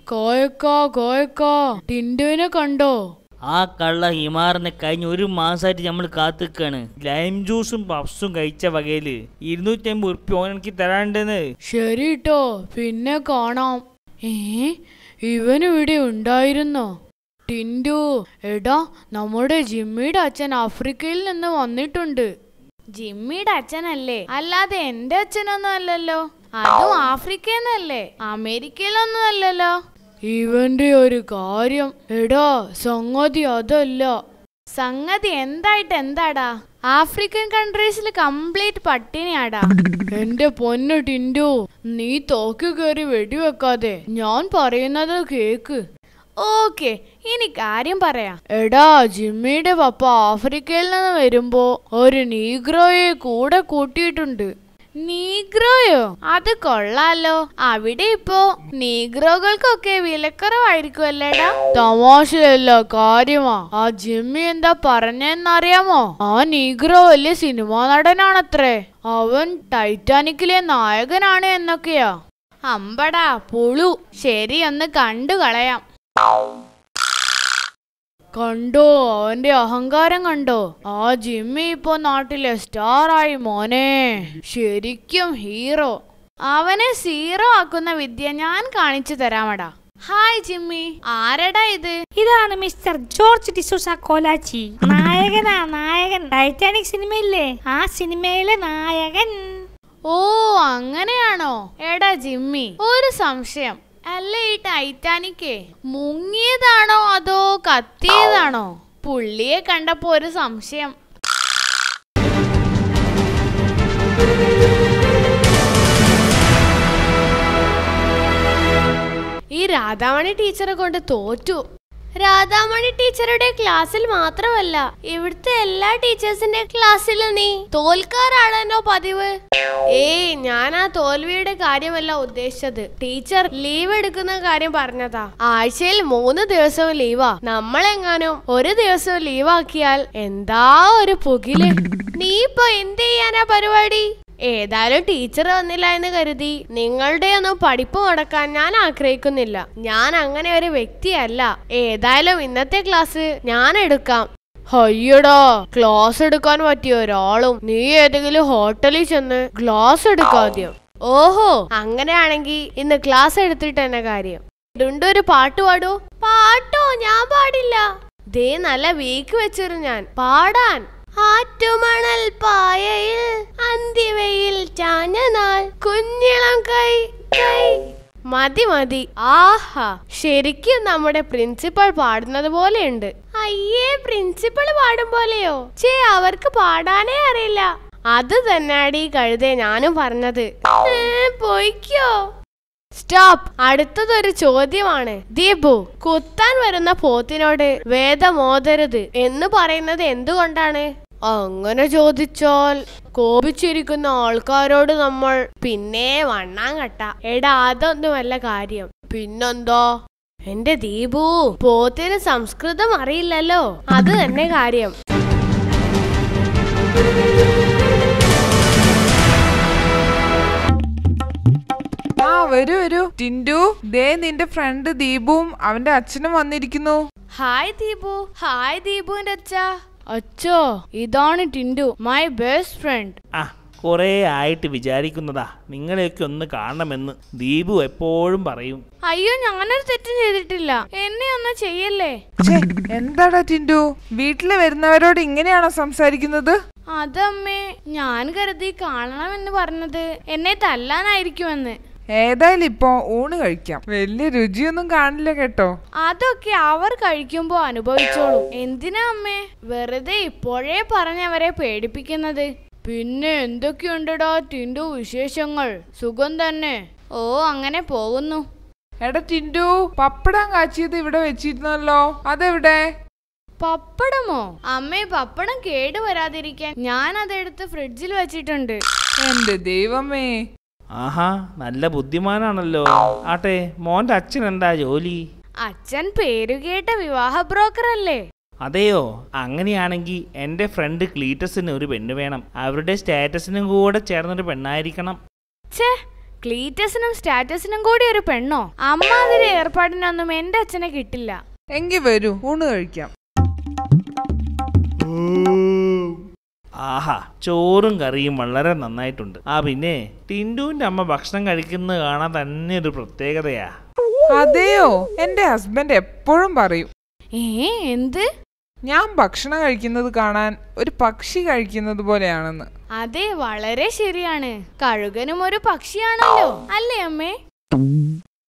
കോയക്കാ കോയക്കാ ടിൻഡുവിനെ കണ്ടോ ആ കള്ള ഹിമാറിനെ കഴിഞ്ഞ ഒരു മാസമായിട്ട് നമ്മൾ കാത്തിക്കാണ് ലൈം ജ്യൂസും പഫ്സും കഴിച്ച വകയില് ഇരുന്നൂറ്റമ്പത് ഉറുപ്പ്യ ഓൻ എനിക്ക് തരാണ്ടെന്ന് ശരി ട്ടോ പിന്നെ കാണാം ഏ ഇവൻ ഇവിടെ ഉണ്ടായിരുന്നോ ടിൻഡു എടാ നമ്മുടെ ജിമ്മിയുടെ അച്ഛൻ ആഫ്രിക്കയിൽ നിന്ന് വന്നിട്ടുണ്ട് ജിമ്മിയുടെ അച്ഛനല്ലേ അല്ലാതെ എന്റെ അച്ഛനൊന്നും അല്ലല്ലോ അതും ആഫ്രിക്കയിൽ നിന്നല്ലേ അമേരിക്കയിലൊന്നും അല്ലല്ലോ ഇവന്റെ ഒരു കാര്യം എടാ സംഗതി അതല്ല സംഗതി എന്തായിട്ട് എന്താടാ ആഫ്രിക്കൻ കൺട്രീസിൽ കംപ്ലീറ്റ് പട്ടിണിയാടാ എന്റെ പൊന്നു ടിൻഡു നീ തോക്ക് കയറി വെടിവെക്കാതെ ഞാൻ പറയുന്നത് കേക്ക് ഓക്കെ ഇനി കാര്യം പറയാം എടാ ജിമ്മിയുടെ പപ്പ ആഫ്രിക്കയിൽ നിന്ന് വരുമ്പോ ഒരു നീഗ്രോയെ കൂടെ കൂട്ടിയിട്ടുണ്ട് നീഗ്രോയോ അത് കൊള്ളാലോ അവിടെ ഇപ്പോ നീഗ്രോകൾക്കൊക്കെ വിലക്കുറവായിരിക്കുമല്ലേടാ തമാശയല്ല കാര്യമാ ആ ജിമ്മി എന്താ പറഞ്ഞെന്നറിയാമോ ആ നീഗ്രോ വലിയ സിനിമാ നടനാണത്രേ അവൻ ടൈറ്റാനിക്കിലെ നായകനാണ് എന്നൊക്കെയാ അമ്പടാ പുളു ശരി ഒന്ന് കണ്ടു കളയാം കണ്ടോ അവന്റെ അഹങ്കാരം കണ്ടോ ആ ജിമ്മി ഇപ്പൊ നാട്ടിലെ സ്റ്റാർ ആയി മോനെ ശരിക്കും ഹീറോ അവനെ സീറോ ആക്കുന്ന വിദ്യ ഞാൻ കാണിച്ചു തരാമടാ ഹായ് ജിമ്മി ആരടാ ഇത് ഇതാണ് മിസ്റ്റർ ജോർജ് ഡിസൂസ കോലാച്ചി നായകനാ നായകൻ ടൈറ്റാനിക് സിനിമയില്ലേ ആ സിനിമയിലെ നായകൻ ഓ അങ്ങനെയാണോ എടാ ജിമ്മി ഒരു സംശയം അല്ല ഈ ടൈറ്റാനിക്കേ മുങ്ങിയതാണോ അതോ കത്തിയതാണോ പുള്ളിയെ കണ്ടപ്പോ ഒരു സംശയം ഈ രാധാമണി ടീച്ചറെ കൊണ്ട് തോറ്റു രാധാമണി ടീച്ചറുടെ ക്ലാസ്സിൽ മാത്രമല്ല ഇവിടുത്തെ എല്ലാ ടീച്ചേഴ്സിന്റെ ക്ലാസ്സിലും നീ തോൽക്കാറാണെന്നോ പതിവ് ഏയ് ഞാൻ ആ തോൽവിയുടെ കാര്യമല്ല ഉദ്ദേശിച്ചത് ടീച്ചർ ലീവ് എടുക്കുന്ന കാര്യം പറഞ്ഞതാ ആഴ്ചയിൽ മൂന്ന് ദിവസവും ലീവാ നമ്മളെങ്ങാനും ഒരു ദിവസവും ലീവാക്കിയാൽ എന്താ ഒരു പുകില് നീ ഇപ്പൊ എന്ത് ചെയ്യാനാ പരിപാടി ഏതായാലും ടീച്ചർ വന്നില്ല എന്ന് കരുതി നിങ്ങളുടെ ഒന്നും പഠിപ്പ് മുടക്കാൻ ഞാൻ ആഗ്രഹിക്കുന്നില്ല ഞാൻ അങ്ങനെ ഒരു വ്യക്തിയല്ല ഏതായാലും ഇന്നത്തെ ക്ലാസ് ഞാൻ എടുക്കാം അയ്യടാ ക്ലാസ് എടുക്കാൻ പറ്റിയ ഒരാളും നീ ഏതെങ്കിലും ഹോട്ടലിൽ ചെന്ന് ക്ലാസ് എടുക്കാദ്യം ഓഹോ അങ്ങനെയാണെങ്കിൽ ഇന്ന് ക്ലാസ് എടുത്തിട്ട് തന്നെ കാര്യം ഡുണ്ടു ഒരു പാട്ട് പാടൂ പാട്ടോ ഞാൻ പാടില്ല ദേ നല്ല വീക്ക് വെച്ചിരുന്നു ഞാൻ പാടാൻ ആറ്റുമണൽ പായയിൽ അന്തിവയിൽ ചാഞ്ഞ നാൾ കുഞ്ഞിളം കൈ കൈ മതി മതി ആഹാ ശരിക്കും നമ്മുടെ പ്രിൻസിപ്പൾ പാടുന്നത് പോലെയുണ്ട് അയ്യേ പ്രിൻസിപ്പൾ പാടും പോലെയോ ചേ അവർക്ക് പാടാനേ അറിയില്ല അത് തന്നെയാടി കഴുതേ ഞാനും പറഞ്ഞത് ഏ, പോയിക്കോ സ്റ്റോപ്പ് അടുത്തതൊരു ചോദ്യമാണ് ദീപു കുത്താൻ വരുന്ന പോത്തിനോട് വേദമോതരുത് എന്ന് പറയുന്നത് എന്തുകൊണ്ടാണ് അങ്ങനെ ചോദിച്ചാൽ കോപിച്ചിരിക്കുന്ന ആൾക്കാരോട് നമ്മൾ പിന്നെ വണ്ണാൻ കട്ട എടാ അതൊന്നുമല്ല കാര്യം പിന്നെന്തോ എന്റെ ദീപു പോത്തിന് സംസ്കൃതം അറിയില്ലല്ലോ അത് തന്നെ കാര്യം ആ വരൂ വരൂ ടിൻഡു ദേ നിന്റെ ഫ്രണ്ട് ദീപുവും അവന്റെ അച്ഛനും വന്നിരിക്കുന്നു ഹായ് ദീപു ഹായ് ദീപുവിന്റെ അച്ഛ അച്ഛോ ഇതാണ് ടിൻഡു മൈ ബെസ്റ്റ് ഫ്രണ്ട് ആ കുറേ ആയിട്ട് വിചാരിക്കുന്നതാ നിങ്ങളെയൊക്കെ ഒന്ന് കാണണമെന്ന് ദീപു എപ്പോഴും പറയും അയ്യോ ഞാനൊരു തെറ്റും ചെയ്തിട്ടില്ല എന്നെ ഒന്നും ചെയ്യല്ലേ ഛേ എന്താടാ ടിൻഡു വീട്ടില് വരുന്നവരോട് ഇങ്ങനെയാണോ സംസാരിക്കുന്നത് അതമ്മേ ഞാൻ കരുതി കാണണമെന്ന് പറഞ്ഞത് എന്നെ തല്ലാനായിരിക്കുമെന്ന് ഏതായാലും ഇപ്പോ ഊണ് കഴിക്കാം വലിയ രുചിയൊന്നും കാണില്ല കേട്ടോ അതൊക്കെ അവർ കഴിക്കുമ്പോ അനുഭവിച്ചോളൂ എന്തിനാ അമ്മേ വെറുതെ ഇപ്പോഴേ പറഞ്ഞവരെ പേടിപ്പിക്കുന്നത് പിന്നെ എന്തൊക്കെയുണ്ടടാ ടിൻഡു വിശേഷങ്ങൾ സുഖം തന്നെ ഓ അങ്ങനെ പോകുന്നു എടാ ടിൻഡു പപ്പടം കാച്ചിയത് ഇവിടെ വെച്ചിരുന്നല്ലോ അതെവിടെ പപ്പടമോ അമ്മേ പപ്പടം കേടുവരാതിരിക്കാൻ ഞാൻ അതെടുത്ത് ഫ്രിഡ്ജിൽ വെച്ചിട്ടുണ്ട് എന്റെ ദൈവമേ ആഹാ നല്ല ബുദ്ധിമാനാണല്ലോ ആട്ടെ മോന്റെ അച്ഛൻ എന്താ ജോലി അച്ഛൻ പേരുകേട്ട വിവാഹ ബ്രോക്കർ അല്ലേ അതെയോ അങ്ങനെയാണെങ്കിൽ എൻ്റെ ഫ്രണ്ട് ക്ലീറ്റസിന് ഒരു പെണ്ണ് വേണം അവരുടെ സ്റ്റാറ്റസിനും കൂടെ ചേർന്നൊരു പെണ്ണായിരിക്കണം ഛേ ക്ലീറ്റസിനും സ്റ്റാറ്റസിനും കൂടി ഒരു പെണ്ണോ അമ്മാതിരി ഏർപ്പാടിനൊന്നും എന്റെ അച്ഛനെ കിട്ടില്ല എങ്കി വരൂ ഊണ് കഴിക്കാം ആഹാ ചോറും കറിയും വളരെ നന്നായിട്ടുണ്ട് ആ പിന്നെ ടിൻഡുവിന്റെ അമ്മ ഭക്ഷണം കഴിക്കുന്നത് കാണാൻ തന്നെ ഒരു പ്രത്യേകതയാ അതെയോ എന്റെ ഹസ്ബൻഡ് എപ്പോഴും പറയും ഏ എന്ത് ഞാൻ ഭക്ഷണം കഴിക്കുന്നത് കാണാൻ ഒരു പക്ഷി കഴിക്കുന്നത് പോലെയാണെന്ന് അതെ വളരെ ശരിയാണ് കഴുകനും ഒരു പക്ഷിയാണല്ലോ അല്ലേ അമ്മേ